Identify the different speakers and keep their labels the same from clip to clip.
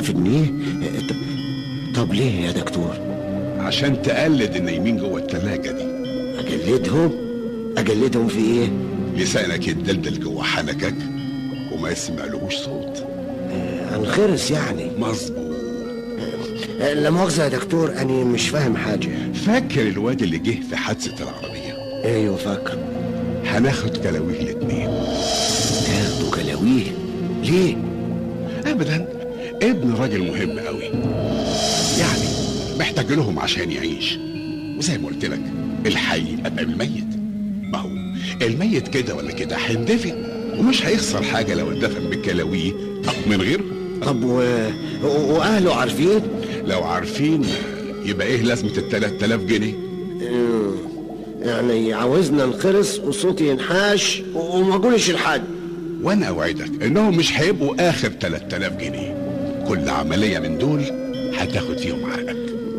Speaker 1: ألف جنيه ط- طب ليه يا دكتور
Speaker 2: عشان تقلد النايمين جوه التلاجة دي
Speaker 1: أجلدهم أجلدهم في إيه
Speaker 2: لسانك يتدلدل جوه حنكك وما يسمعلوش صوت
Speaker 1: انخرس يعني
Speaker 2: مظبوط
Speaker 1: لا مؤاخذة يا دكتور أنا مش فاهم حاجة
Speaker 2: فاكر الواد اللي جه في حادثة العربية
Speaker 1: أيوة فاكر
Speaker 2: هناخد كلاويه الاتنين
Speaker 1: تاخدوا كلاويه ليه؟
Speaker 2: ابدا ابن راجل مهم قوي يعني محتاج لهم عشان يعيش وزي ما قلت لك الحي ابقى بالميت ما هو الميت كده ولا كده هيندفن ومش هيخسر حاجه لو اندفن بكلاويه او من غيره
Speaker 1: طب و... و... وأهله عارفين؟
Speaker 2: لو عارفين يبقى ايه لازمه ال 3000 جنيه
Speaker 1: مم. يعني عاوزنا نخرس وصوتي ينحاش و- وما اقولش لحد
Speaker 2: وانا اوعدك انهم مش هيبقوا اخر 3000 جنيه كل عمليه من دول هتاخد فيهم عقلك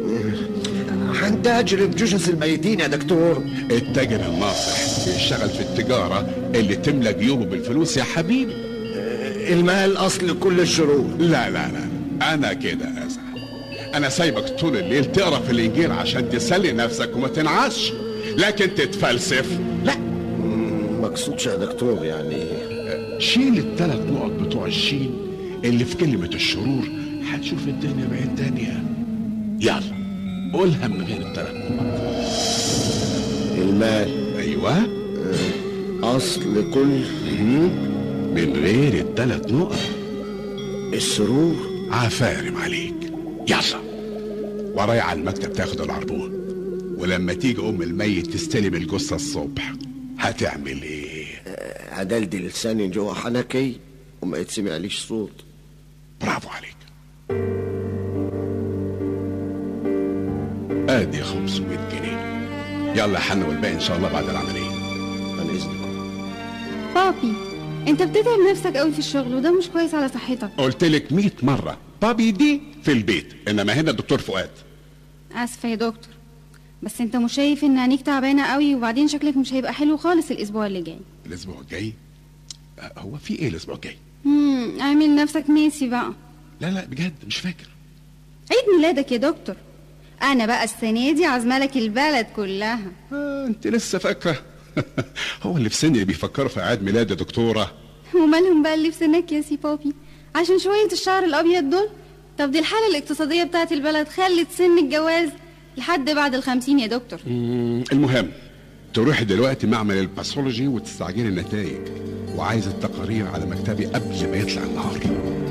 Speaker 1: هنتاجر بجثث الميتين يا دكتور
Speaker 2: التاجر الناصح بيشتغل في التجارة اللي تملى جيوبه بالفلوس يا حبيبي
Speaker 1: المال أصل كل الشرور
Speaker 2: لا لا لا أنا كده أزعل أنا سايبك طول الليل تقرا في الإنجيل عشان تسلي نفسك وما تنعش لكن تتفلسف لا
Speaker 1: مقصودش يا دكتور يعني
Speaker 2: شيل الثلاث نقط بتوع الشين اللي في كلمة الشرور هتشوف الدنيا بعين تانية يلا قولها من غير الثلاث نقط
Speaker 1: المال
Speaker 2: أيوه
Speaker 1: أصل كل
Speaker 2: من غير الثلاث نقط
Speaker 1: السرور
Speaker 2: عفارم عليك يلا ورايا على المكتب تاخد العربون ولما تيجي ام الميت تستلم الجثه الصبح هتعمل ايه
Speaker 1: هدلدل لساني جوه حنكي وما يتسمعليش صوت
Speaker 2: برافو عليك ادي 500 جنيه يلا يا حنا والباقي ان شاء الله بعد العمليه
Speaker 1: عن إذنكم
Speaker 3: بابي انت بتتعب نفسك قوي في الشغل وده مش كويس على صحتك
Speaker 2: قلت لك 100 مره بابي دي في البيت انما هنا الدكتور فؤاد
Speaker 3: اسفه يا دكتور بس انت مش شايف ان عينيك تعبانه قوي وبعدين شكلك مش هيبقى حلو خالص الاسبوع اللي جاي
Speaker 2: الاسبوع الجاي أه، هو في ايه الاسبوع الجاي
Speaker 3: امم اعمل نفسك ناسي بقى
Speaker 2: لا لا بجد مش فاكر
Speaker 3: عيد ميلادك يا دكتور انا بقى السنه دي عازمالك البلد كلها
Speaker 2: آه انت لسه فاكره هو اللي في سني اللي بيفكروا في اعياد ميلاد يا دكتوره
Speaker 3: ومالهم بقى اللي في سنك يا سي بابي عشان شويه الشعر الابيض دول طب دي الحاله الاقتصاديه بتاعت البلد خلت سن الجواز لحد بعد الخمسين يا دكتور
Speaker 2: مم، المهم تروحي دلوقتي معمل الباثولوجي وتستعجلي النتائج وعايز التقارير على مكتبي قبل ما يطلع النهار